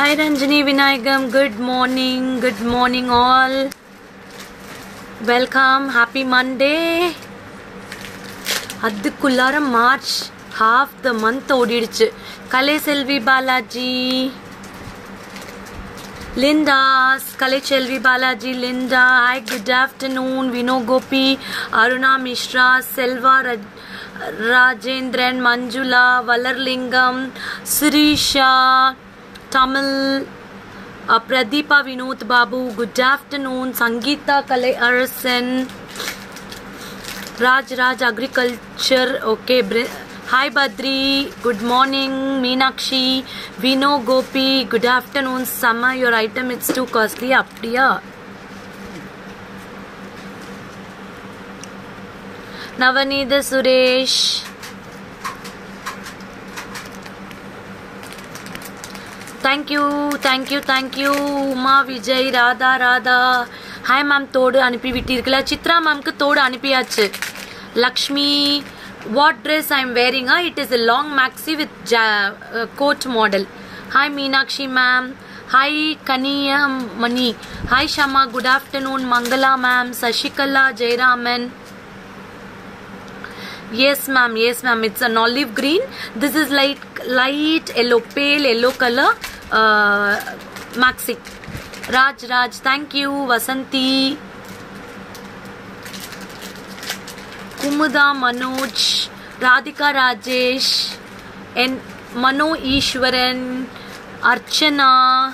Hi Ranjani Vinayagam, good morning, good morning all. Welcome, happy Monday. அதுக்குள்ளார March half the month ஓடிடுச்சு Kalai Selvi Balaji Lindas Kalai Selvi Balaji Linda hi good afternoon Vino Gopi Aruna Mishra Selva Raj Rajendran Manjula Valarlingam Sirisha Tamil uh, Pradeepa Vinod Babu, good afternoon. Sangeeta Kalai Arasan, Raj Raj Agriculture, okay. Bri- Hi Badri, good morning. Meenakshi, Vino Gopi, good afternoon. Sama, your item it's too costly. Appriya. Navanida Suresh. Thank you thank you thank you Uma Vijay Radha Radha hi ma'am தோடு அனுப்பி விட்டீர்களா சித்ரா மேம்க்கு தோடு அனுப்பியாச்சு Lakshmi what dress I am வேரிங்கா it is a long maxi with coat model hi Meenakshi ma'am hi Kaniyamani hi Shama good afternoon Mangala ma'am Sasikala Jayaraman Yes, ma'am. Yes, ma'am. It's an olive green. This is light, light yellow, pale yellow color. Uh, maxi. Raj, Raj. Thank you, Vasanti. Kumuda Manoj, Radhika Rajesh, and Mano Ishwaran, Archana.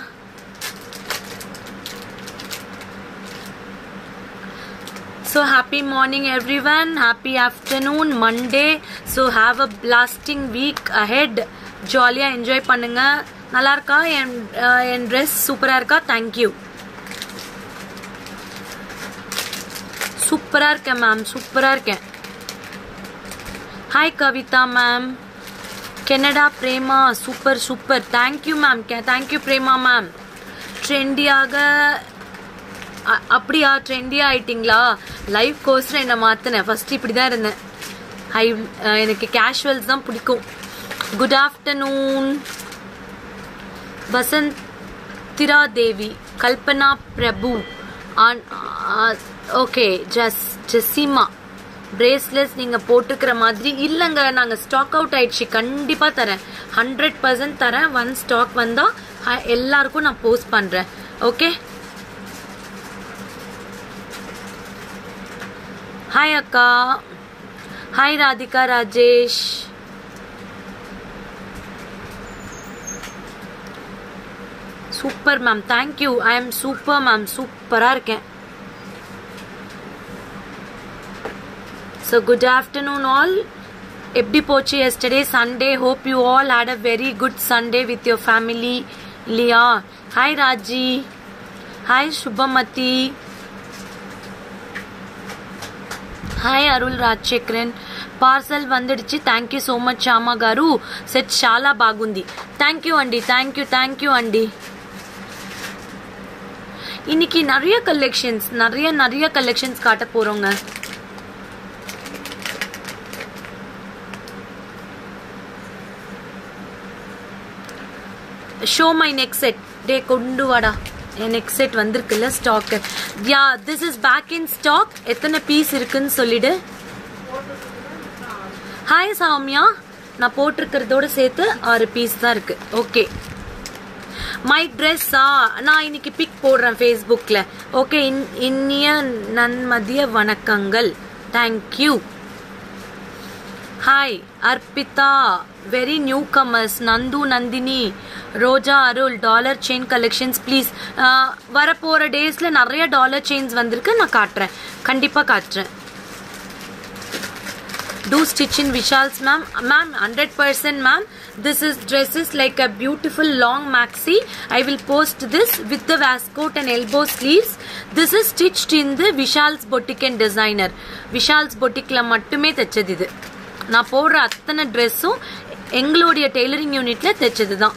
So happy morning everyone. Happy afternoon Monday. So have a blasting week ahead. ஜாலியாக enjoy பண்ணுங்க நல்லா இருக்கா என் அஹ், என் dress சூப்பராக இருக்கா thank you சூப்பராக இருக்கேன் ma'am சூப்பராக இருக்கேன் hi Kavitha ma'am Canada Prema super super thank you ma'am thank you Prema ma'am ட்ரெண்டியாக அ- அப்படியா ட்ரெண்டியாக ஆயிட்டீங்களா லைவ் கோர்ஸில் என்னை மாற்றினேன் ஃபர்ஸ்ட் இப்படி தான் இருந்தேன் ஹை எனக்கு கேஷுவல்ஸ் தான் பிடிக்கும் good afternoon Vasanthira Devi Kalpana Prabhu okay ஜஸ் ஜெசிமா பிரேஸ்லெட்ஸ் நீங்கள் போட்டுக்கிற மாதிரி இல்லைங்க நாங்கள் ஸ்டாக் அவுட் ஆயிடுச்சு கண்டிப்பாக தரேன் ஹண்ட்ரட் பர்சன்ட் தரேன் ஒன் ஸ்டாக் வந்தால் எல்லாருக்கும் நான் போஸ்ட் பண்ணுறேன் ஓகே ஹாய் அக்கா hi Radhika Rajesh super ma'am thank you I am super ma'am சூப்பராக இருக்கேன் ஸோ குட் ஆஃப்டர்நூன் ஆல் எப்படி போச்சு yesterday Sunday hope you all had a very good Sunday with your family இல்லையா hi Raji hi Subhamathi hi Arul Rajasekaran parcel వందిడిచి thank you so much Shyama garu set చాలా బాగుంది thank you అండి thank you thank you అండి இன்னைக்கு நிறைய கலெக்ஷன்ஸ் நிறைய நிறைய கலெக்ஷன்ஸ் காட்ட போறோங்க ஷோ மை நெக் செட் டே கொண்டு வாடா என் நெக் செட் வந்திருக்குல்ல stock yeah this is back in stock எத்தனை பீஸ் இருக்குன்னு சொல்லிடு ஹாய் சாமியா நான் போட்டிருக்கிறதோட சேர்த்து ஆறு பீஸ் தான் இருக்கு ஓகே மை ட்ரெஸ்ஸா நான் இன்னைக்கு பிக் போடுறேன் ஃபேஸ்புக்கில் ஓகே இன் இனிய நன்மதிய வணக்கங்கள் thank you hi Arpitha very new comers Nandu Nandini Roja Arul dollar chain collections please வரப்போகிற டேஸில் நிறைய டாலர் செயின்ஸ் வந்திருக்கு நான் காட்டுறேன் கண்டிப்பாக காட்டுறேன் do stitch in Vishal's ma'am. Ma'am, 100% ma'am. This is dresses like a beautiful long maxi. I will post this with the waistcoat and elbow sleeves. This is stitched in the Vishal's Boutique and Designer. Vishal's Boutiqueல மட்டுமே தைச்சது இது நான் போடுற அத்தனை ட்ரெஸ்ஸும் எங்களுடைய tailoring யூனிட்ல தைச்சது தான்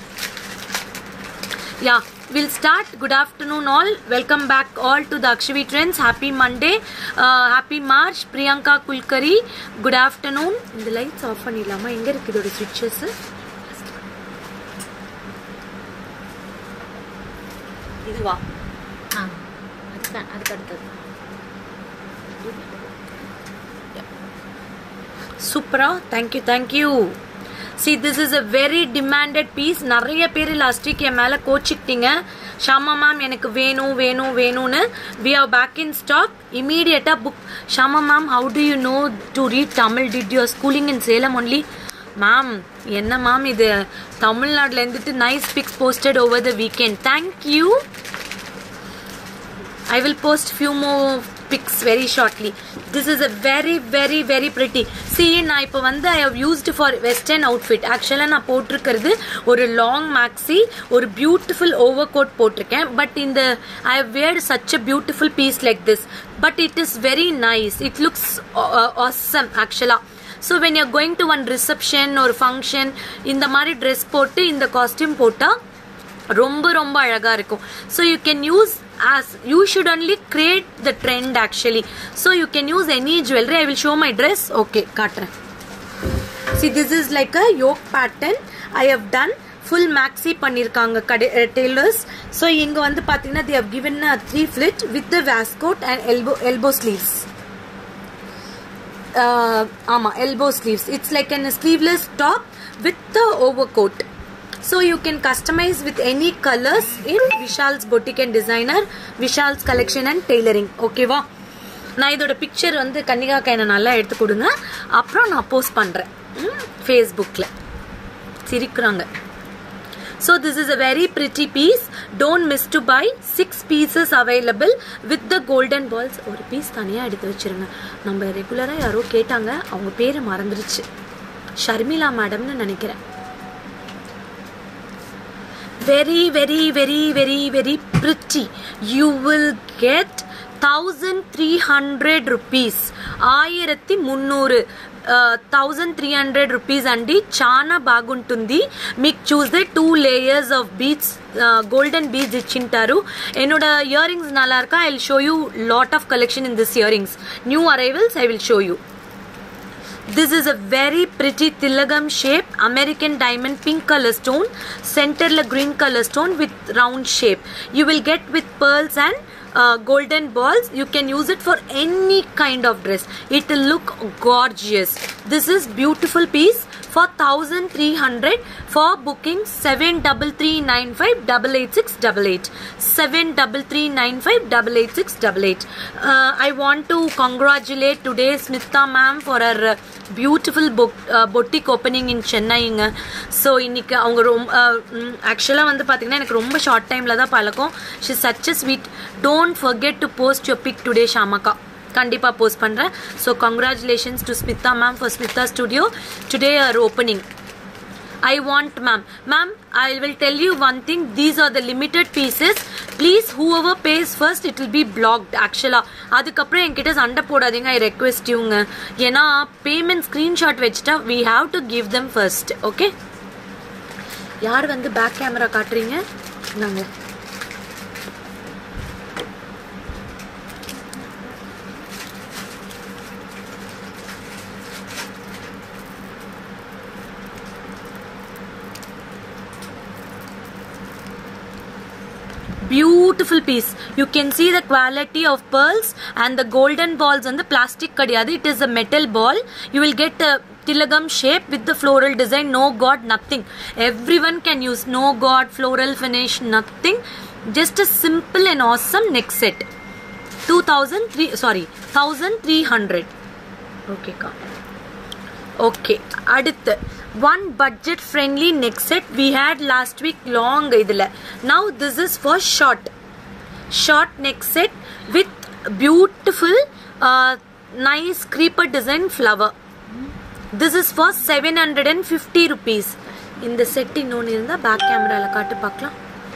yeah will start good afternoon all welcome back all to the Akshavi trends happy Monday happy March Priyanka Kulkarni good afternoon இந்த லைட்ஸ் ஆஃப் பண்ணிடலாமா எங்கே இருக்கு இதோட சுவிட்சஸ் இதுவா ஆ அதுக்கு அதுக்கு அடுத்தது சூப்பரா thank you thank you see this is a very demanded piece நிறைய பேர் லாஸ்ட் வீக் என் மேலே கோச்சிக்கிட்டீங்க ஷாமா மேம் எனக்கு வேணும் வேணும் வேணும்னு we are back in stock இமீடியட்டாக book Shama ma'am how do you know to read Tamil did your schooling in Salem only ma'am என்ன ma'am இது தமிழ்நாட்டில் இருந்துட்டு nice pics posted over the weekend thank you I will post few more pics very shortly. This is a very very very pretty. See நான் இப்போ வந்து I have used for western outfit. ஆக்சுவலாக நான் போட்டிருக்கிறது ஒரு லாங் மேக்ஸி ஒரு beautiful over coat போட்டிருக்கேன் but இந்த I have weared such a beautiful piece like this. But it is very nice. It looks uh, awesome ஆக்சுவலாக so when your going to one reception ஒரு function இந்த மாதிரி dress போட்டு இந்த costume போட்டால் ரொம்ப ரொம்ப அழகா இருக்கும் so you can use as you should only create the trend actually so you can use any jewelry i will show my dress okay காட்டுறேன் see this is like a yoke pattern i have done full maxi பண்ணிருக்காங்க கடை tailors so இங்க வந்து பாத்தீங்கன்னா they have given a three flit with the waistcoat and elbow elbow sleeves uh, ஆமா elbow sleeves it's like an sleeveless top with the overcoat so you can customize with any colors in Vishal's boutique and designer Vishal's collection and tailoring ஓகேவா நான் இதோட picture வந்து கன்னிகா கைனை நல்லா எடுத்து கொடுங்க அப்புறம் நான் போஸ்ட் பண்றேன் ஃபேஸ்புக்கில் சிரிக்கிறாங்க So this is a very pretty piece. Don't miss to buy. Six pieces available with the golden balls. ஒரு பீஸ் தனியாக எடுத்து வச்சிருங்க நம்ம ரெகுலராக யாரோ கேட்டாங்க அவங்க பேரை மறந்துருச்சு ஷர்மிளா மேடம்னு நினைக்கிறேன் very very very very very pretty you will get 1300 rupees ఆయిరత్తి మున్నూరు థౌజండ్ త్రీ హండ్రెడ్ రూపీస్ అండి చాలా బాగుంటుంది మీకు చూస్తే two layers of beads golden beads ఇచ్చింటారు என்னோட இயரிங்ஸ் நல்லா இருக்கா I will show you lot of collection in this earrings new arrivals I will show you This is a very pretty Tilagam shape, American diamond pink color stone, center la green color stone with round shape. You will get with pearls and uh, golden balls. You can use it for any kind of dress. It will look gorgeous. This is beautiful piece for 1300 for booking 7339588688 7339588688 uh, i want to congratulate today smita ma'am for her uh, beautiful book uh, boutique opening in சென்னைங்க so இன்னைக்கு அவங்க ரொம்ப ஆக்சுவலாக வந்து பார்த்தீங்கன்னா எனக்கு ரொம்ப short டைமில் தான் பழக்கம் she such a sweet don't forget to post your pic today ஷாமக்கா கண்டிப்பாக போஸ்ட் பண்ணுறேன் so congratulations to Smitha ma'am for Smitha studio today are opening I want ma'am. Ma'am, I will tell you one thing. These are the limited pieces. Please, whoever pays first, it will be blocked. Actually, அதுக்கப்புறம் என்கிட்ட சண்டை போடாதீங்க ஐ request யூங்க ஏன்னா payment screenshot வச்சுட்டா we have to give them first okay யார் வந்து back camera காட்டுறீங்க நாங்கள் beautiful piece you can see the quality of pearls and the golden balls on the plastic kadiyadu it is a metal ball you will get a tilagam shape with the floral design no god nothing everyone can use no god floral finish nothing just a simple and awesome neck set 2003 sorry 1300 okay ka okay அடுத்து one budget friendly neck set we had last week long இதில் now this is for short short neck set with beautiful nice creeper design flower this is for seven hundred and fifty rupees இந்த set இன்னொன்று இருந்தால் back கேமராவில் காட்டு பார்க்கலாம்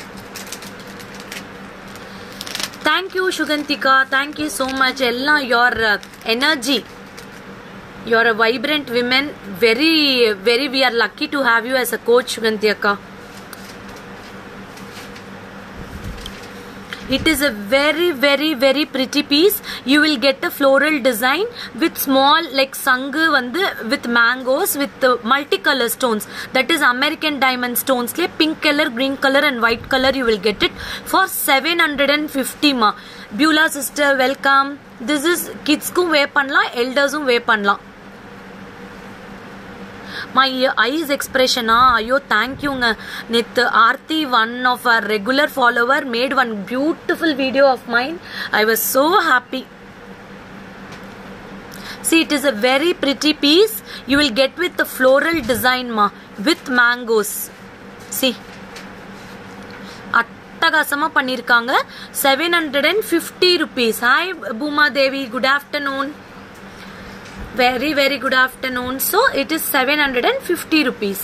thank you Sugandhika thank you so much எல்லாம் your energy you're a vibrant woman very very we are lucky to have you as a coach Suganti akka It is a very, very, very pretty piece. You will get a floral design with small like sangu வந்து with mangoes with the multicolor stones. That is American diamond stones. லே pink color, green color and white color you will get it for 750 ma. Beulah sister, welcome. This is kidsக்கும் wear பண்ணலாம் எல்டர்ஸும் wear பண்ணலாம் my eyes எக்ஸ்பிரஷனா ஐயோ தேங்க்யூங்க நேத்து Aarthi one of our regular follower made one beautiful video of mind I was so happy See, it is a very pretty piece. You will get with the floral design, ma, with mangoes. See. அட்டகாசமா பண்ணியிருக்காங்க seven hundred and fifty rupees hi Booma Devi good afternoon very very good afternoon so it is 750 rupees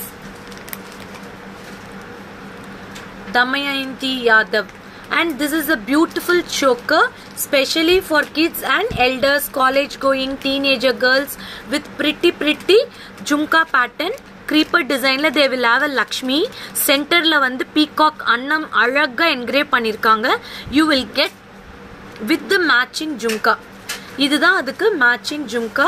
damayanti yadav and this is a beautiful choker specially for kids and elders college going teenager girls with pretty pretty jumka pattern creeper designல they will have a lakshmi centerல வந்து peacock அன்னம் அழகா engrave பண்ணிருக்காங்க you will get with the matching jumka இதுதான் அதுக்கு matching jhumka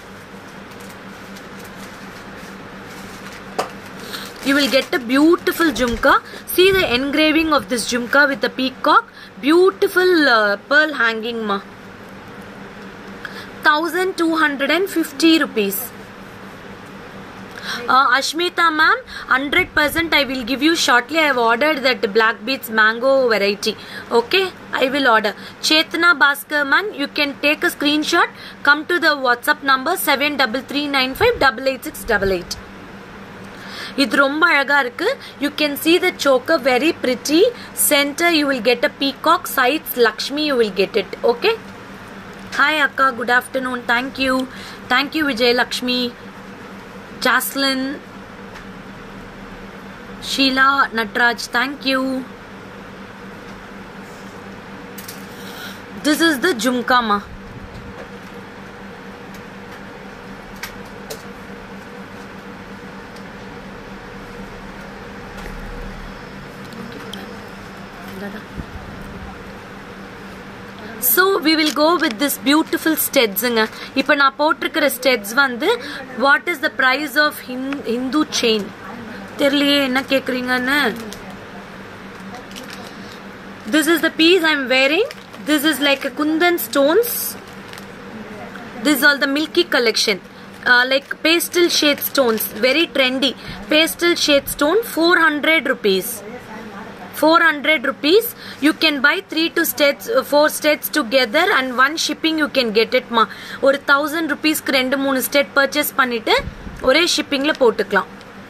you will get a beautiful jumka see the engraving of this jumka with the peacock beautiful uh, pearl hanging ma 1250 rupees uh, Ashmita ma'am 100% I will give you shortly I have ordered that black beets mango variety okay I will order Chetna Bhaskar man you can take a screenshot come to the WhatsApp number 7395 இது ரொம்ப அழகா இருக்கு you can see the choker very pretty centre you will get a peacock sides Lakshmi you will get it okay hi அக்கா good afternoon thank you thank you Vijayalakshmi Jasleen Sheela Natraj thank you this is the ஜும்காமா so we will go with this beautiful ஸ்டெட்ஸுங்க இப்போ நான் போட்டிருக்கிற studs வந்து what is the price of ஹிந்து chain தெரியலையே என்ன கேட்குறீங்கன்னு this is the piece I am wearing this is like kundan stones this all the milky collection like pastel shade stones very trendy pastel shade stone four hundred rupees 400 rupees you can buy 3 to states 4 states together and one shipping you can get it ma ஒரு 1000 rupeesக்கு ரெண்டு மூணு state purchase பண்ணிட்டு ஒரே ஷிப்பிங்ல போட்டுக்கலாம்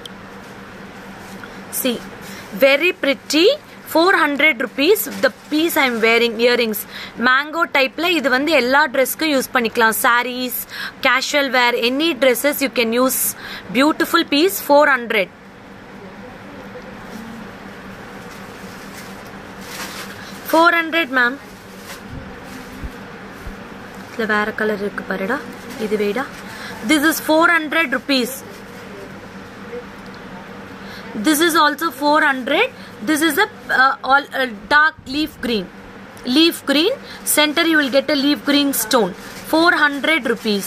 see very pretty 400 rupees the piece I'm wearing earrings mango typeல இது வந்து எல்லா ட்ரெஸ்க்கும் யூஸ் பண்ணிக்கலாம் sarees casual wear any dresses you can use beautiful piece 400 four hundred ma'am இதில் வேற கலர் இருக்கு பாருடா இது வேடா this is four hundred rupees this is also four hundred this is a dark leaf green leaf green center you will get a leaf green stone 400 rupees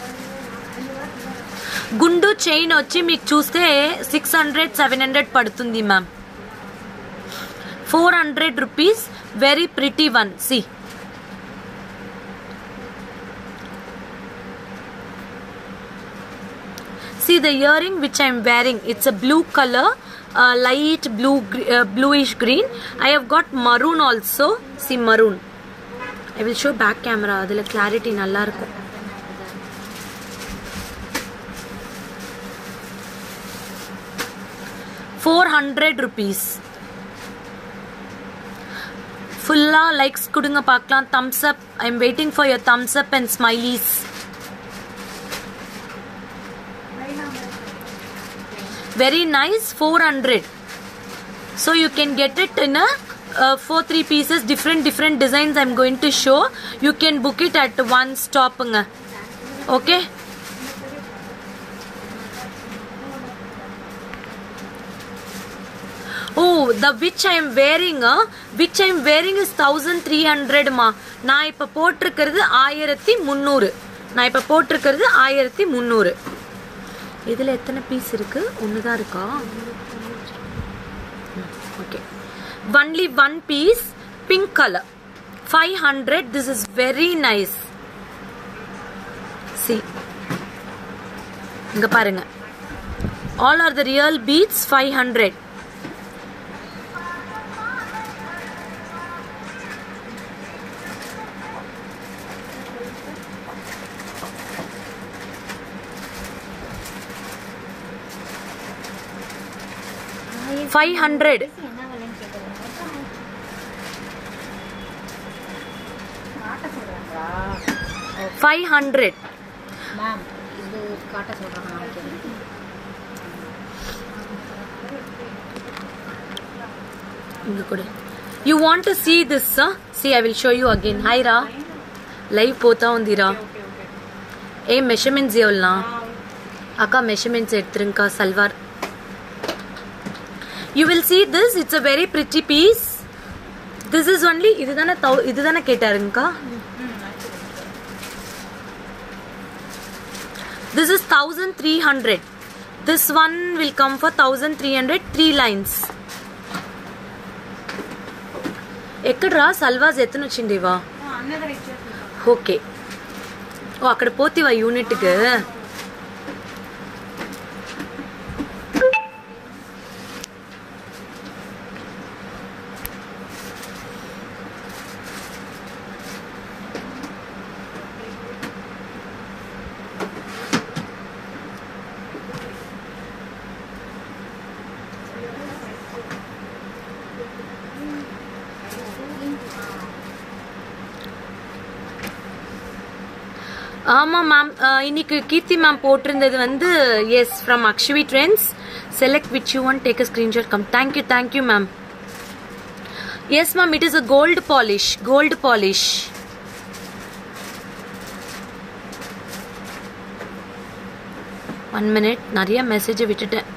గుండు chain వచ్చి మీకు చూస్తే సిక్స్ హండ్రెడ్ సెవెన్ హండ్రెడ్ పడుతుంది ma'am four hundred rupees very pretty one see see the earring which i'm wearing it's a blue color uh, light blue gr- uh, bluish green i have got maroon also see maroon i will show back camera அதுல clarity நல்லா இருக்கும் four hundred rupees ஃபுல்லாக likes கொடுங்க பார்க்கலாம் thumbs up I am waiting for your thumbs up and smileys very nice 400 so you can get it in a uh, four three pieces different different designs i'm going to show you can book it at one stop ங்க. okay oh the which I am wearing which I am wearing is thousand three ஹண்ட்ரட்மா நான் இப்போ போட்டிருக்கிறது ஆயிரத்தி முந்நூறு நான் இப்போ போட்டிருக்கிறது ஆயிரத்தி முந்நூறு இதில் எத்தனை பீஸ் இருக்கு ஒன்று தான் இருக்கா okay only one piece pink colour five hundred this is very nice see இங்க பாருங்க all are the real beads five hundred five hundred என்ன விலைன்னு கேட்குறேன் காட்ட சொல்கிறாங்களா ஃபைவ் ஹண்ட்ரட் மேம் இது காட்ட சொல்கிறாங்க நினைக்கிறேன் இங்க கொடு you want to see this sir see i will show you again hi రా లైవ్ పోతా ఉందిరా ఏ మెషర్మెంట్స్ ఇవ్వాలనా అక్క మెషర్మెంట్స్ ఎడుతురుంకా salwar you will see this it's a very pretty piece this is only இதுதானே தௌ இதுதானே கேட்டாருங்கக்கா this is 1300 this one will come for 1300 three lines ఎక్కడ్రా సల్వాస్ ఎత్తున వచ్చిండివా ఓకే ఓ అక్కడ పోతివా యూనిట్కి ஆமா மேம் இன்னைக்கு கீர்த்தி மேம் போட்டிருந்தது வந்து yes from Akshavi trends select which you want take a screenshot come thank you thank you ma'am yes ma'am it is a gold polish gold polish one minute நிறைய மெசேஜை விட்டுட்டேன்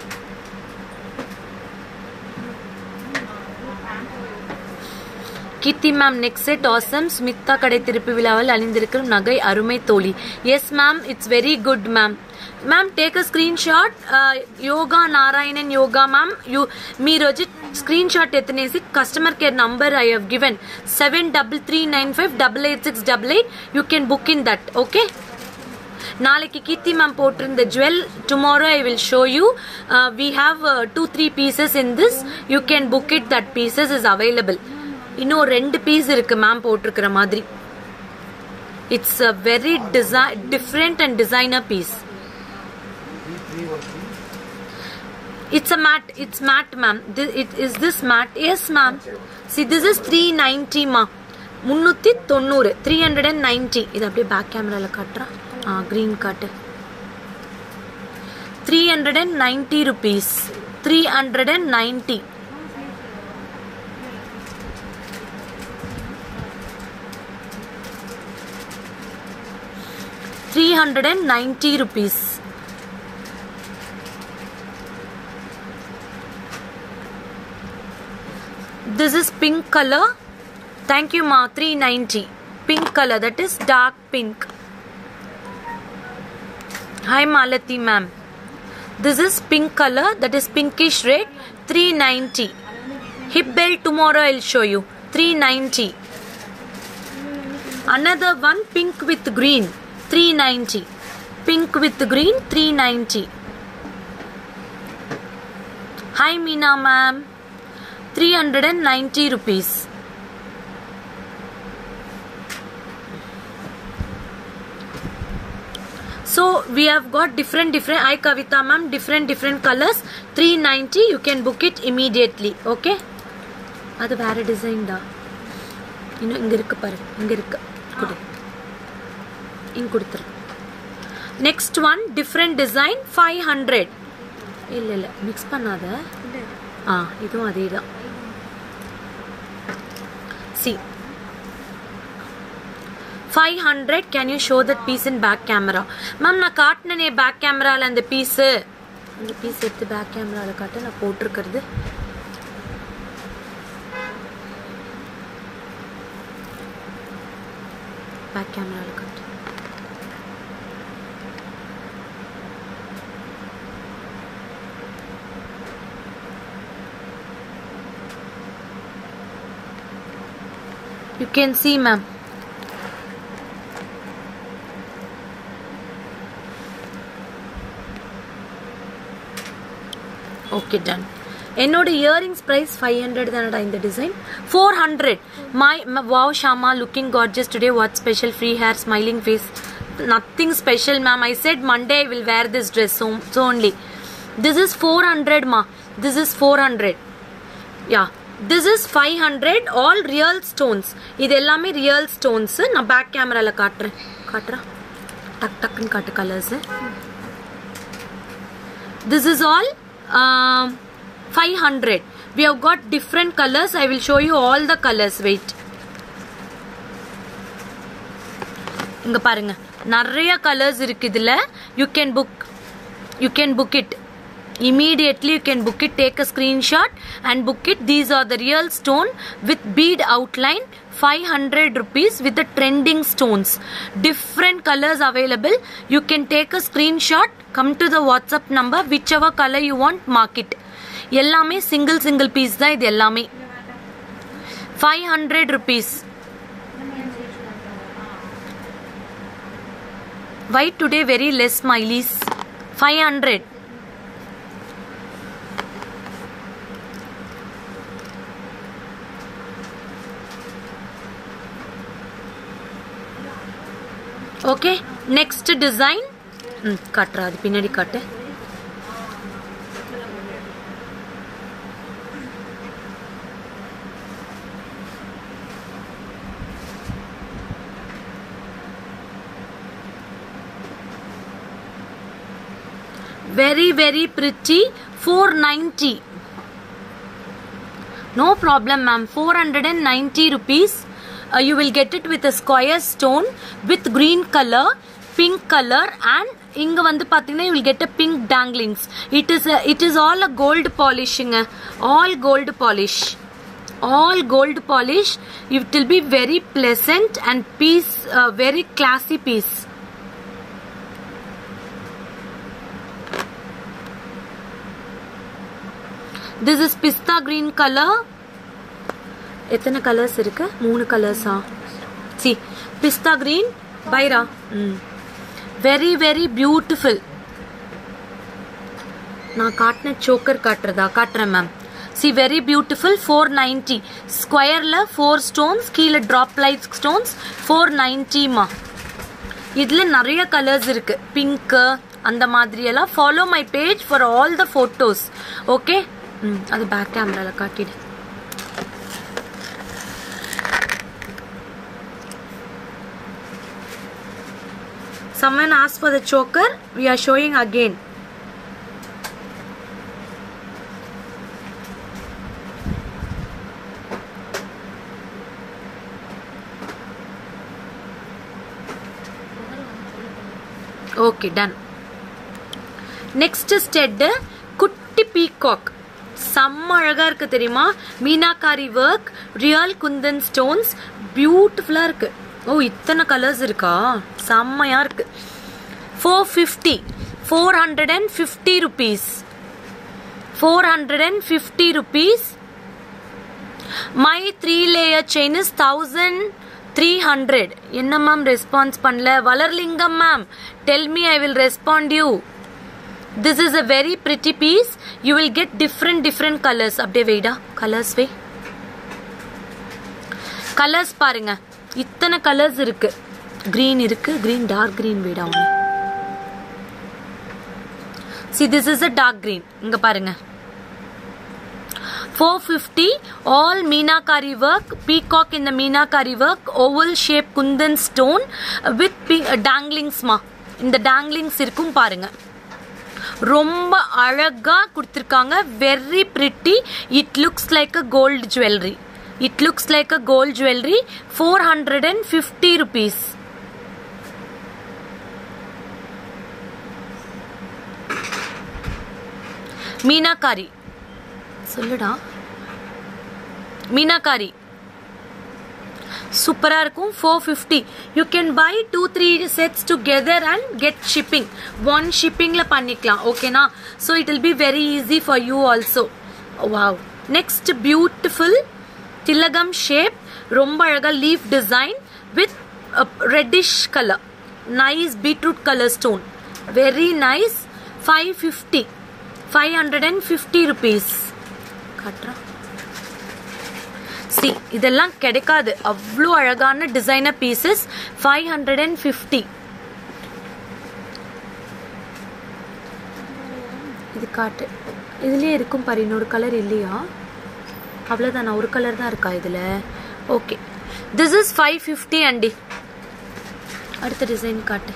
Keerthi ma'am next set awesome Smitha கடை திருப்பி விழாவில் அணிந்திருக்கும் நகை அருமை தோழி yes ma'am it's very good ma'am ma'am take a screenshot Yoga Narayanan Yoga ma'am you మీరు వచ్చి స్క్రీన్ షాట్ ఎత్తనేసి customer care number I have given seven double three nine five double eight six double eight you can book in that okay நாளைக்கு Keerthi ma'am போட்டிருந்த jewel tomorrow I will show you we have two three pieces in this you can book it that pieces is available இன்னும் ரெண்டு piece இருக்கு மேம் போட்டிருக்கிற மாதிரி it's a very டிசை different and designer piece It's a matte. It's matte, ma'am. This, it, is this matte? Yes, ma'am. See, this is 390, ma. முந்நூற்றி தொண்ணூறு three hundred and ninety இது அப்படியே பேக் கேமராவில் காட்டுறா ஆ க்ரீன் காட்டு three hundred and ninety rupees three hundred and ninety three hundred and ninety rupees this is pink color thank you ma 390 pink color that is dark pink hi malati ma'am this is pink color that is pinkish red 390 hip belt tomorrow i'll show you 390 another one pink with green 390 pink with green 390 hi meena ma'am 390 rupees so we have got different different i kavita ma'am different different colors 390 you can book it immediately okay அது வேற design தான் இன்னும் இங்க இருக்கு பாரு இங்க இருக்கு கொடு இங்க கொடுத்துரு next one different design five hundred இல்ல இல்ல மிக்ஸ் பண்ணாத ஆ இதுவும் அதே தான் see five hundred can you show that piece in back camera ma'am நான் காட்டினனே பேக் கேமராவில் அந்த பீஸு அந்த பீஸ் எடுத்து பேக் கேமராவில் காட்ட நான் போட்டிருக்கிறது பேக் கேமராவில் காட்டு You can see, ma'am. Okay done என்னோட இயரிங்ஸ் ப்ரைஸ் ஃபைவ் ஹண்ட்ரட் தானடா இந்த design four hundred my wow Shama looking gorgeous today what special free hair smiling face nothing special ma'am I said Monday I will wear this dress so only this is four hundred மா this is four hundred yeah this is five hundred all real stones இது எல்லாமே real stones நான் back கேமராவில் காட்டுறேன் காட்டுறா டக் டக்குன்னு காட்டு colours this is all um, 500 we have got different colors i will show you all the colors wait இங்க பாருங்க நிறைய கலர்ஸ் இருக்கு இதுல you can book you can book it immediately you can book it take a screenshot and book it these are the real stone with bead outline 500 rupees with the trending stones different colors available you can take a screenshot come to the whatsapp number whichever color you want mark it எல்லாமே single single piece தான் இது எல்லாமே five hundred rupees why today very less smileys five hundred okay next design ம் காட்டுறா அது பின்னாடி காட்டு very very pretty 490 no problem ma'am 490 rupees uh, you will get it with a square stone with green color pink color and இங்க வந்து பாத்தீங்கன்னா you will get a pink danglings it is a, it is all a gold polishing all gold polish all gold polish it will be very pleasant and piece uh, very classy piece this is pista green color எத்தனை colours இருக்கு மூணு கலர்ஸா C பிஸ்தா green பைரா ம் very very beautiful நான் காட்டின choker காட்டுறதா காட்டுறேன் ma'am see very beautiful four ninety ஸ்கொயரில் four stones கீழே ட்ராப் லைட் ஸ்டோன்ஸ் ஃபோர் நைன்டிமா இதில் நிறைய கலர்ஸ் இருக்கு பிங்க்கு அந்த மாதிரியெல்லாம் follow my page for all the photos okay ம் அது பேக் கேமராவில் காட்டிடு Someone asked for the choker. We are showing again. Okay done next stud குட்டி பீகாக் செம்ம அழகா இருக்கு தெரியுமா meenakari work real kundan stones பியூட்டிஃபுல்லா இருக்கு ஓ இத்தனை கலர்ஸ் இருக்கா செம்மையா இருக்கு four fifty four hundred and fifty rupees four hundred and fifty rupees my three layer chain is thousand three hundred என்ன மேம் ரெஸ்பான்ஸ் பண்ணல Valarlingam ma'am tell me I will respond you this is a very pretty piece you will get different different colours அப்படியே வெயிடா colours வே colours பாருங்க இத்தனை colours இருக்கு green இருக்கு green dark green வீடா ஒன்று see this is a dark green இங்க பாருங்க four fifty all meenakari work peacock இந்த meenakari work oval shape kundan stone with டேங்லிங்ஸ்மா இந்த டேங்லிங்ஸ் இருக்கும் பாருங்க ரொம்ப அழகா கொடுத்துருக்காங்க very pretty it looks like a gold jewellery it looks like a gold jewellery four hundred and fifty rupees meenakari சொல்லுடா மீனாக்காரி சூப்பராக இருக்கும் four fifty you can buy two three sets together and get shipping one ஷிப்பிங்கில் பண்ணிக்கலாம் ஓகேனா so it will be very easy for you also wow next beautiful திலகம் shape ரொம்ப அழகாக leaf design with reddish colour nice beetroot colour stone very nice five fifty five hundred and fifty rupees காட்டுறேன் see இதெல்லாம் கிடைக்காது அவ்வளோ அழகான designer pieces five hundred and fifty இது காட்டு இதுலயே இருக்கும் பாரு இன்னொரு கலர் இல்லையா அவ்வளோதானா ஒரு கலர் தான் இருக்கா இதில் okay this is five fifty aunty அடுத்த டிசைன் காட்டு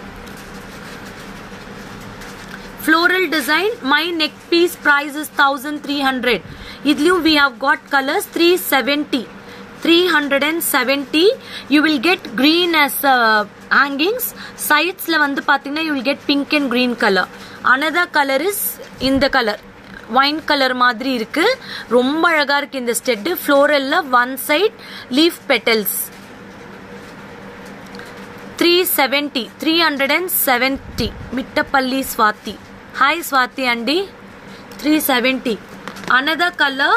floral design my neck piece price is 1300 இதுலயும் we have got colors 370 370 you will get green as uh, hangings sidesல வந்து பாத்தீங்கன்னா you will get pink and green color another color is இந்த colour wine colour மாதிரி இருக்கு ரொம்ப அழகா இருக்கு இந்த ஸ்டெட் ஃப்ளோரல்ல one side leaf petals three seventy three hundred and seventy Mittapalli Swathi hi Swathi aunty three seventy another colour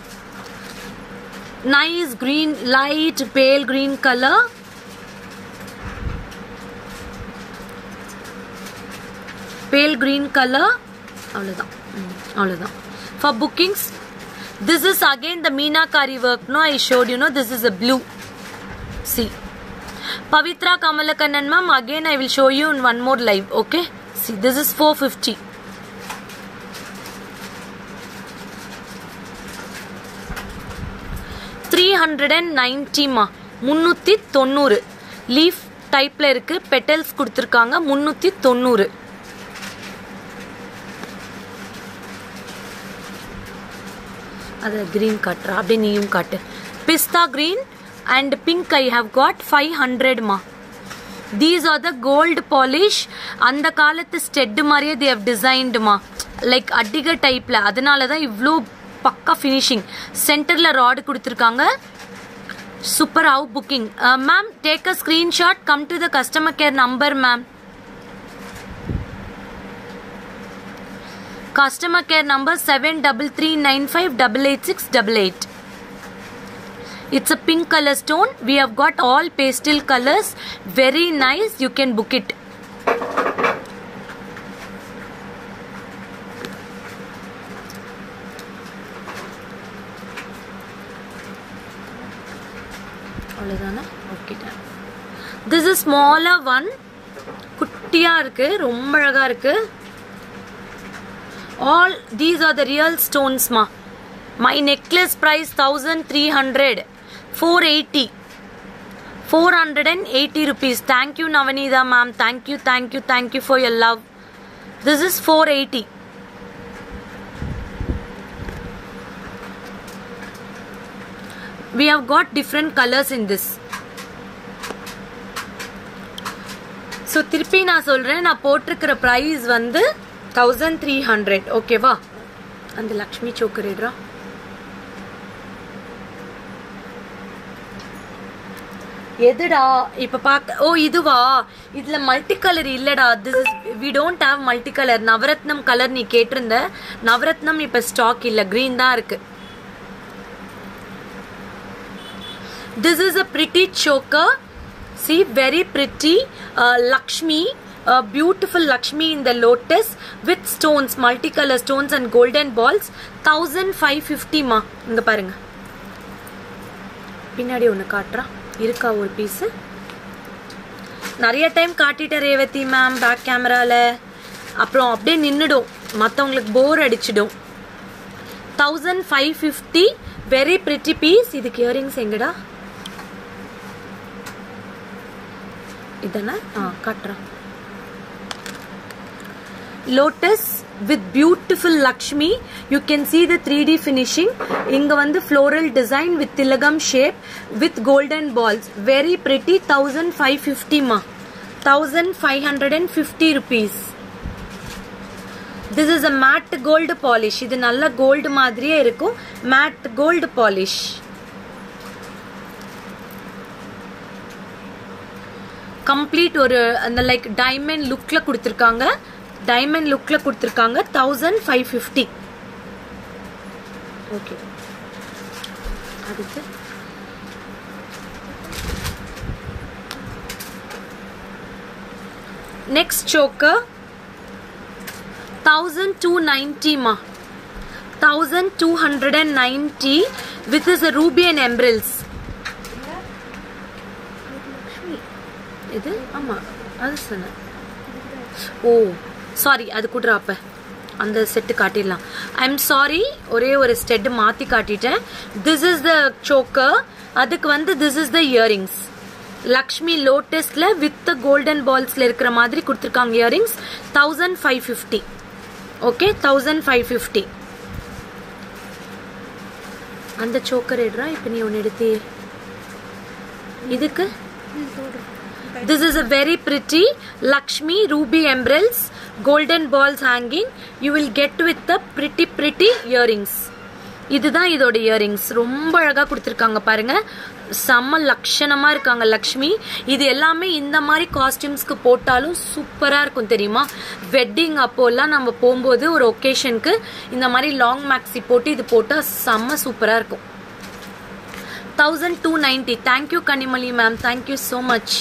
nice green light pale green colour pale green colour அவ்வளோதான் ம், அவ்வளோதான் for bookings this is again the meenakari work no I showed you no this is a blue see Pavitra Kamalakannan ma'am, again I will show you in one more live, okay? See, this is 450. Three hundred and நைன்டிமா முந்நூற்றி தொண்ணூறு leaf டைப்பில் இருக்கு petals கொடுத்துருக்காங்க முந்நூற்றி தொண்ணூறு அது green காட்டுறா அப்படியே நீயும் காட்டு பிஸ்தா green and pink I have got 500 மா these are the gold polish அந்த காலத்து ஸ்டெட் மாதிரியே தே ஹவ் டிசைன்டுமா லைக் அடிக டைப்ல அதனால தான் இவ்வளோ பக்கா ஃபினிஷிங் சென்டர்ல ராடு கொடுத்துருக்காங்க super how booking ma'am take a screenshot come to the customer care number ma'am customer care number seven double three nine five double eight six double eight It's a pink color stone. We have got all pastel colors. Very nice. You can book it. அவ்வளோதானே okay this is smaller one குட்டியாக இருக்கு ரொம்ப அழகாக இருக்கு all these are the real ஸ்டோன்ஸ்மா my necklace price thousand three hundred four eighty four hundred and eighty rupees thank you Navaneetha ma'am thank you thank you thank you for your love this is four eighty we have got different colors in this so திருப்பி நான் சொல்கிறேன் நான் போட்டிருக்கிற price வந்து thousand three hundred ஓகேவா அந்த லக்ஷ்மி சோக்கரிடுறா எதுடா இப்ப பாக்க ஓ இதுவா இதுல மல்டி கலர் இல்லடா this is we don't have multi colour நவரத்னம் கலர் நீ கேட்டிருந்த நவரத்னம் இப்ப ஸ்டாக் இல்ல green தான் இருக்கு this is a pretty choker see very pretty uh, lakshmi a beautiful lakshmi in the lotus with stones multicolor stones and golden balls 1550 மா இங்க பாருங்க பின்னாடி ஒன்று காட்டுறா இருக்கா ஒரு பீஸு நிறைய டைம் காட்டிட்ட ரேவதி மேம் பேக் கேமரால அப்புறம் அப்படியே நின்றுடும் மற்றவங்களுக்கு போர் அடிச்சிடும் thousand five fifty very pretty piece இதுக்கு இயரிங்ஸ் எங்கடா இதனா ஆ காட்டுறேன் lotus with beautiful Lakshmi you can see the 3D finishing இங்க வந்து floral design with திலகம் shape with golden balls very pretty 1550 மா 1550 rupees this is a matte gold polish இது நல்ல gold மாதிரியே இருக்கும் matte gold polish கம்ப்ளீட் ஒரு அந்த லைக் டைமண்ட் லுக்ல கொடுத்துருக்காங்க டைமண்ட் லுக்ல கொடுத்துருக்காங்க தௌசண்ட் ஃபைவ் ஃபிஃப்டி ஓகே அடுத்து நெக்ஸ்ட் சோக்கர் தௌசண்ட் டூ நைன்டிமா thousand two hundred and ninety with is ruby and emeralds இது ஆமா அது சொன்னேன் ஓ சாரி அது கூட அப்ப அந்த செட்டு காட்டிடலாம் ஐ எம் சாரி ஒரே ஒரு ஸ்டெட் மாத்தி காட்டிட்டேன் திஸ் இஸ் த சோக்கர் அதுக்கு வந்து this is the earrings Lakshmi லோட்டஸ்ல வித் கோல்டன் பால்ஸ்ல இருக்கிற மாதிரி கொடுத்துருக்காங்க earrings thousand five fifty okay thousand five fifty அந்த சோக்கர் எடுறா இப்போ நீ ஒன்று எடுத்தியே இதுக்கு This is a very pretty Lakshmi ruby emeralds golden balls hanging. You will get with the pretty pretty earrings. இதுதான் இதோட இயரிங்ஸ் ரொம்ப அழகா கொடுத்துருக்காங்க பாருங்க செம்ம லட்சணமா இருக்காங்க லக்ஷ்மி இது எல்லாமே இந்த மாதிரி காஸ்டியூம்ஸ்க்கு போட்டாலும் சூப்பரா இருக்கும் தெரியுமா வெட்டிங் அப்போல்லாம் நம்ம போகும்போது ஒரு ஒகேஷனுக்கு இந்த மாதிரி லாங் மேக்ஸி போட்டு இது போட்டா செம்ம சூப்பரா இருக்கும் thousand two ninety thank you Kanimozhi ma'am thank you so much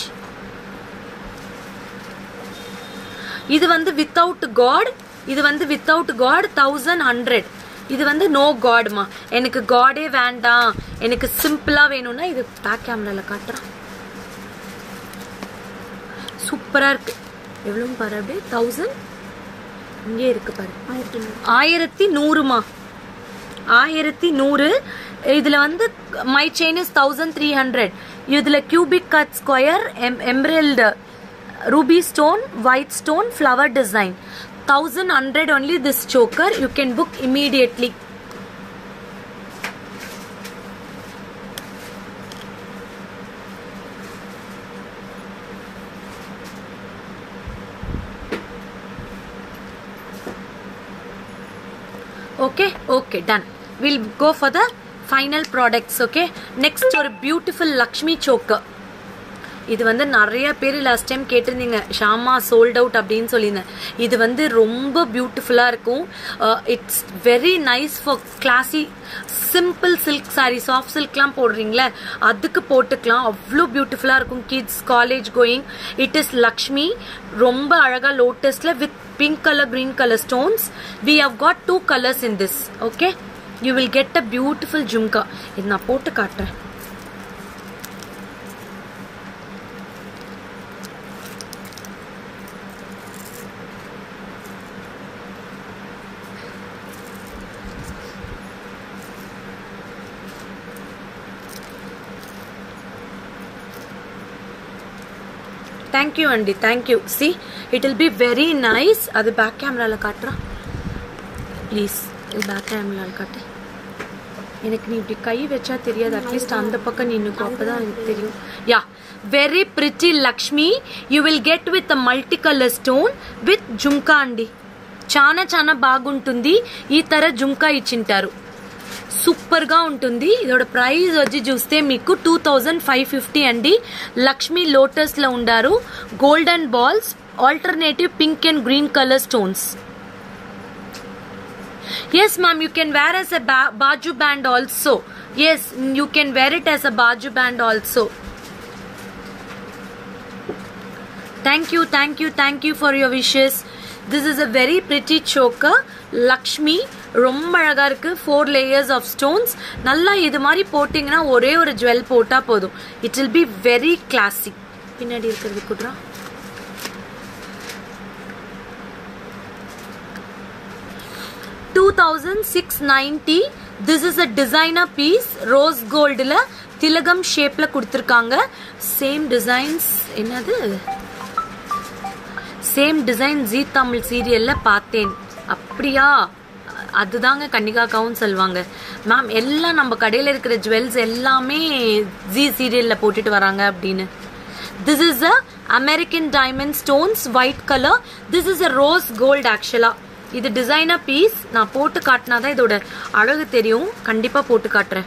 இது வந்து வித்தவுட் காட் இது வந்து வித்தவுட் காட் தௌசண்ட் ஹண்ட்ரட் இது வந்து நோ காட்மா எனக்கு காடே வேண்டாம் எனக்கு சிம்பிளா வேணும்னா இது பேக் கேமரால காட்டுறான் சூப்பரா இருக்கு எவ்வளவு பாரு அப்படியே தௌசண்ட் இங்கே இருக்கு பாரு ஆயிரத்தி நூறுமா ஆயிரத்தி நூறு இதுல வந்து my chain is thousand three hundred இதுல cubic cut square embedded ruby stone white stone flower design 1100 only this choker you can book immediately okay okay done we'll go for the final products okay next ஒரு beautiful lakshmi choker இது வந்து நிறைய பேர் last time கேட்டிருந்தீங்க Sharma sold out அப்படின்னு சொல்லியிருந்தேன் இது வந்து ரொம்ப பியூட்டிஃபுல்லாக இருக்கும் it's very nice for classy simple silk sari soft சில்க்லாம் போடுறீங்களே அதுக்கு போட்டுக்கலாம் அவ்வளோ பியூட்டிஃபுல்லாக இருக்கும் kids college going it is Lakshmi ரொம்ப அழகாக லோட்டஸில் with pink colour green colour stones we have got two colours in this okay you will get a beautiful jhumka இது நான் போட்டு காட்டுறேன் தேங்க்யூ அண்டி thank you see it will be very nice அது back கேமராவில் காட்டுறான் ப்ளீஸ் இது பேக் கேமராவில் காட்டு எனக்கு நீ இப்படி கை வச்சா தெரியாது அட்லீஸ்ட் அந்த பக்கம் நின்னுக்கும் அப்பதான் எனக்கு தெரியும் yeah very pretty Lakshmi you will get with multi colour stone with jhumka అండి చాలా చాలా బాగుంటుంది ఈ తర జుంకా ఇచ్చింటారు సూపర్ గా ఉంటుంది ఇదోడ ప్రైస్ వచ్చి చూస్తే మీకు టూ థౌజండ్ ఫైవ్ ఫిఫ్టీ అండి లక్ష్మీ లోటస్ లో ఉండారు golden balls alternative pink and green colour stones Yes, ma'am, you can wear as a ba- baju band also. Yes, you can wear it as a baju band also. Thank you, thank you, thank you for your wishes. This is a very pretty choker. Lakshmi ரொம்ப அழகா இருக்கு four layers of stones நல்லா இது மாதிரி போட்டிங்கன்னா ஒரே ஒரு jewel போட்டா போதும் it will be very classic பின்னாடி இருக்கிறது குட்ரா two thousand six ninety this is a designer piece rose கோல்டில் திலகம் ஷேப்பில் கொடுத்துருக்காங்க சேம் டிசைன்ஸ் என்னது சேம் டிசைன் ஜீ தமிழ் சீரியல்ல பார்த்தேன் அப்படியா அதுதாங்க கன்னிகாக்காவும் சொல்லுவாங்க மேம் எல்லாம் நம்ம கடையில் இருக்கிற ஜுவல்ஸ் எல்லாமே ஜி சீரியல்ல போட்டுட்டு வராங்க அப்படின்னு this is a American diamond stones white colour this is a rose gold ஆக்சுவலா இது டிசைனர் பீஸ் நான் போட்டு காட்டினாதான் இதோட அழகு தெரியும் கண்டிப்பா போட்டு காட்டுறேன்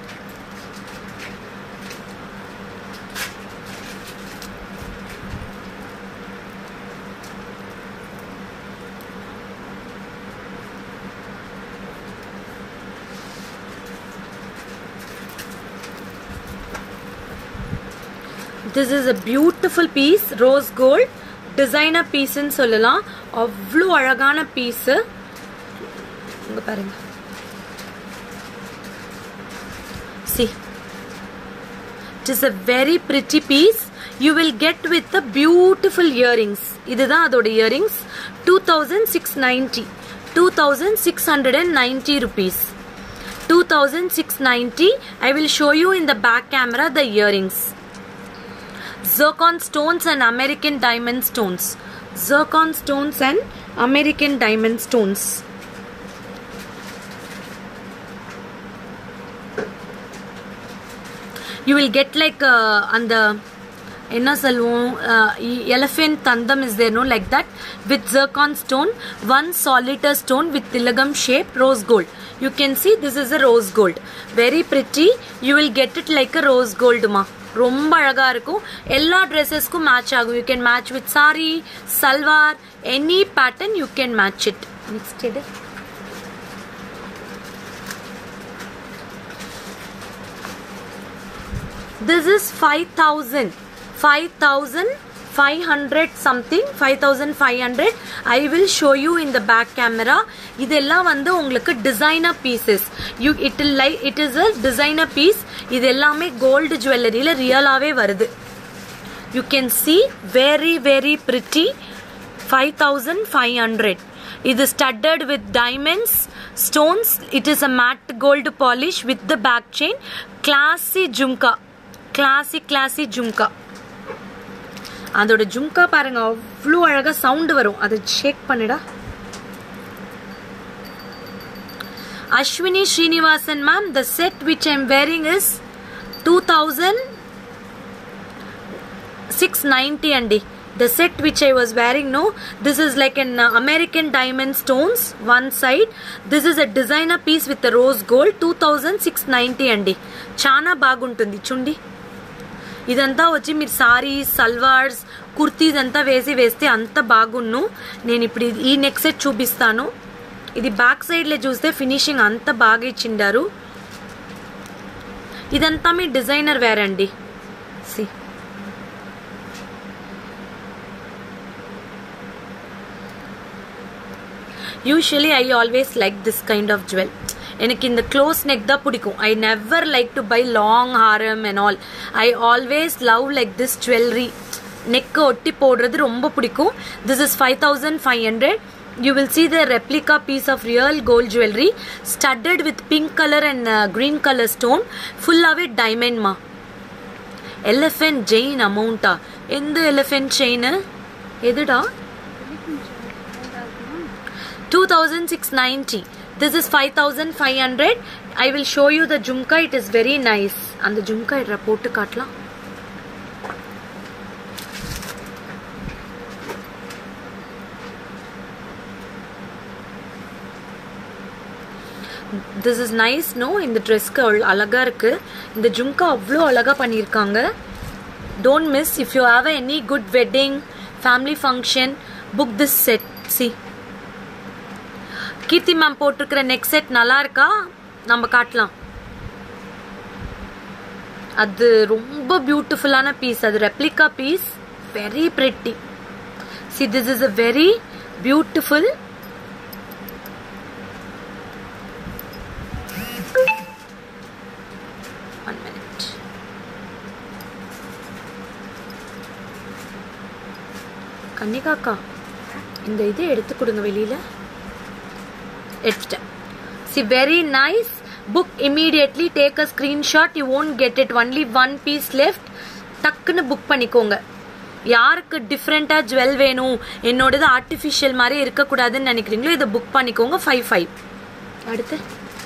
this is a beautiful piece rose gold designer பீஸ்ன்னு சொல்லலாம் அவ்வளோ அழகான பீஸு இங்க பாருங்க see it is a very pretty piece you will get with the beautiful earrings இதுதான் அதோட earrings 2690 2690 rupees 2690 I will show you in the back camera the earrings zircon stones and American diamond stones zircon stones and American diamond stones you will get like uh, அந்த என்ன சொல்லுவோம் elephant தந்தம் is there no like that with zircon stone one solitaire stone with திலகம் shape rose gold you can see this is a rose gold very pretty you will get it like a rose கோல்டுமா ரொம்ப அழகா இருக்கும் எல்லா ட்ரெஸ்ஸஸ்க்கும் match ஆகும் you can match with sari salwar any pattern you can match it next எடு this is 5000 5500 something 5500 i will show you in the back camera இதெல்லாம் வந்து உங்களுக்கு designer pieces you it like it is a designer piece இது எல்லாமே gold ஜுவல்லரியில ரியலாவே வருது you can see very very pretty five thousand five hundred இது studded with diamonds stones it is a matte gold polish with the back chain classy jhumka classy classy jhumka அதோட ஜும்கா பாருங்க அவ்வளோ அழகா சவுண்ட் வரும் அதை ஷேக் பண்ணிடா Ashwini Srinivasan ma'am the set which I'm wearing is two thousand six ninety అండి the set which I was wearing no this is like an uh, American diamond stones one side this is a designer piece with the rose gold 2690 అండి చాలా బాగుంటుంది చుండి ఇదంతా వచ్చి మీరు సారీస్ సల్వార్స్ కుర్తీస్ అంతా వేసి వేస్తే అంత బాగున్ను నేను ఇప్పుడు ఇది- ఈ నెక్ సెట్ చూపిస్తాను ఇది బ్యాక్ సైడ్లో చూస్తే ఫినిషింగ్ అంత బాగా ఇచ్చిండారు ఇదంతా మీ డిజైనర్ వేర్ అండి see usually I always like this kind of jewel எனக்கு இந்த க்ளோஸ் நெக் தான் பிடிக்கும் I never like to buy long ஹாரம் and all I always love like this jewellery நெக்கை ஒட்டி போடுறது ரொம்ப பிடிக்கும் this is five thousand five hundred you will see the replica piece of real gold jewelry studded with pink color and uh, green color stone ஃபுல்லாகவே diamond மா elephant chain அமௌண்ட்டா எந்த elephant chain எதுடா 2690 this is 5500 i will show you the jumka it is very nice அந்த ஜும்கா இட்ற போட்டு காட்டலாம் this is nice no இந்த ட்ரெஸ்க்கு அழகா இருக்கு இந்த ஜும்கா அவ்வளோ அழகா பண்ணியிருக்காங்க don't miss if you have any good wedding family function book this set see Keerthi ma'am போட்டிருக்கிற நெக் செட் நல்லா இருக்கா நம்ம காட்டலாம் அது ரொம்ப பியூட்டிஃபுல்லான பீஸ் அது replica piece very pretty see this is a very beautiful one minute கன்னிகாக்கா இந்த இது எடுத்து கொடுங்க வெளியில எடுத்துட்டேன் see very nice book immediately take a screenshot you won't get it only one piece left டக்குன்னு புக் பண்ணிக்கோங்க யாருக்கு டிஃப்ரெண்ட்டாக ஜுவல் வேணும் என்னோடது ஆர்டிஃபிஷியல் மாதிரி இருக்கக்கூடாதுன்னு நினைக்கிறீங்களோ இதை புக் பண்ணிக்கோங்க ஃபைவ் ஃபைவ் அடுத்து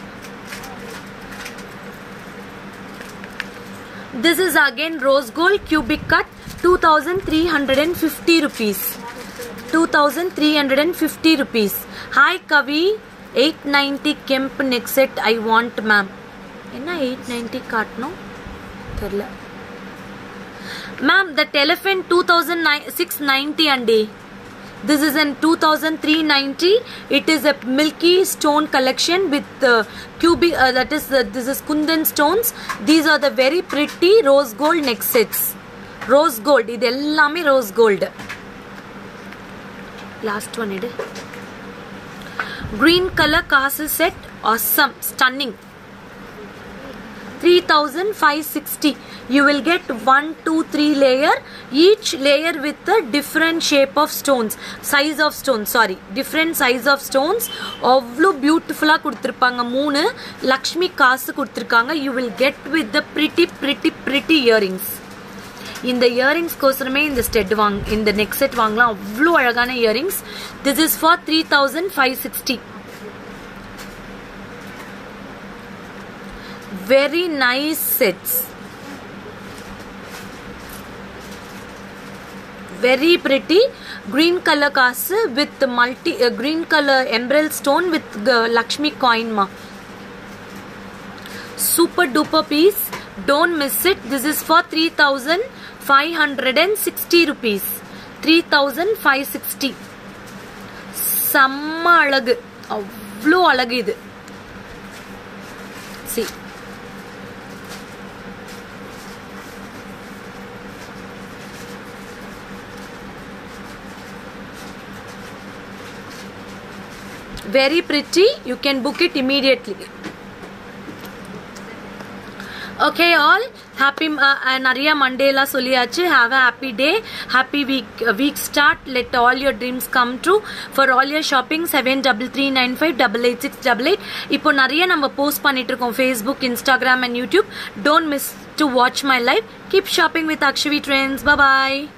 This is again rose gold cubic cut 2350 rupees. 2350 rupees. Hi Kavi 890 Kemp neck set I want ma'am. என்ன 890 காட்டணும் தெரியல ma'am that elephant two thousand six ninety அண்டி this is in 2390 it is a milky stone collection with uh, cubic uh, that is uh, this is kundan stones these are the very pretty rose gold neck sets rose gold இது எல்லாமே rose gold last one எடு green color காசு set awesome stunning 3560 you will get 1 2 3 layer each layer with a different shape of stones size of stones sorry different size of stones அவ்வளோ பியூட்டிஃபுல்லாக கொடுத்துருப்பாங்க மூணு லக்ஷ்மி காசு கொடுத்துருக்காங்க you will get with the pretty pretty pretty earrings இந்த இயரிங்ஸ்க்கோசரமே இந்த stud வாங் இந்த neck set வாங்கலாம் அவ்வளோ அழகான earrings this is for three thousand five sixty very nice sets very pretty green color kasu with multi uh, green color emerald stone with the lakshmi coin ma super duper piece don't miss it this is for 3560 rupees 3560 செம்ம அழகு அவ்வளோ அழகு இது see very pretty you can book it immediately okay all happy நிறைய மண்டேலாம் சொல்லியாச்சு have a happy day happy week week start let all your dreams come true for all your shopping seven double three nine five double eight six double eight இப்போ நிறைய நம்ம post பண்ணிட்டு இருக்கோம் Facebook Instagram and YouTube don't miss to watch my life keep shopping with Akshavi trends bye